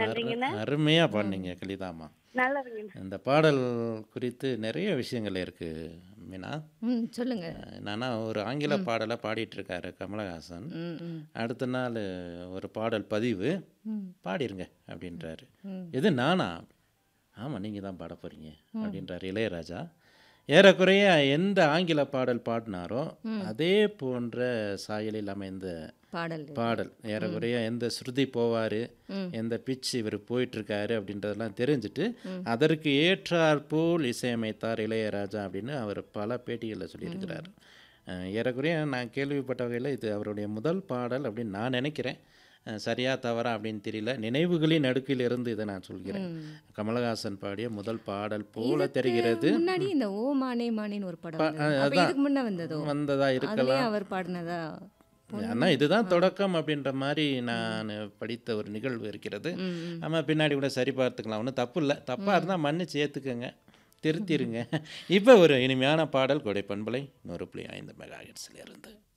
நன்றிங்கண்ணா அருமையா பாடினீங்க கலிதாம்மா நல்லதுங்கண்ணா இந்த பாடல் குறித்து நிறைய விஷயங்கள் இருக்கு மீனா ம் சொல்லுங்க என்னன்னா ஒரு ஆங்கில பாடலை பாடிட்டு இருக்காரு கமலஹாசன் ம் ம் அடுத்த நாள் ஒரு பாடல் பதிவு ம் பாடிருங்க அப்படின்றாரு ம். எது நானா ஆமாம் நீங்கள் தான் பாட போகிறீங்க அப்படின்றாரு இளையராஜா ஏறக்குறைய எந்த ஆங்கில பாடல் பாடினாரோ அதே போன்ற சாயலில் அமைந்த பாடல் பாடல் ஏறக்குறைய எந்த ஸ்ருதி போவார் ம். எந்த பிச் இவர் போயிட்டுருக்காரு அப்படின்றதெல்லாம் தெரிஞ்சுட்டு அதற்கு ஏற்றாற்போல் இசையமைத்தார் இளையராஜா அப்படின்னு அவர் பல பேட்டிகளில் சொல்லியிருக்கிறார் அஹ் ஏறக்குறைய நான் கேள்விப்பட்ட வகையில் இது அவருடைய முதல் பாடல் அப்படின்னு நான் நினைக்கிறேன் அஹ் சரியா தவறா அப்படின்னு தெரியல நினைவுகளின் நடுக்கில் இருந்து இதை நான் சொல்கிறேன் கமலஹாசன் பாடிய முதல் பாடல் போல தெரிகிறது முன்னாடி இந்த ஓ மானே மானேன்னு ஒரு படம் வந்தது. அப்ப அதான். இதுக்கு முன்ன வந்ததோ வந்ததா அதுலயே இருக்கலாம் அவர் பாடினதா ஆனால் இதுதான் தொடக்கம் அப்படின்ற மாதிரி நான் படித்த ஒரு நிகழ்வு இருக்கிறது ம், ம். ஆமாம் பின்னாடி கூட சரி பார்த்துக்கலாம் ஒன்றும் தப்பு இல்லை தப்பாக இருந்தால் மன்னிச்சு ஏற்றுக்கங்க திருத்திருங்க இப்போ ஒரு இனிமையான பாடல் கொடை பண்பலை நூறு புள்ளி ஐந்து மெகா இருந்து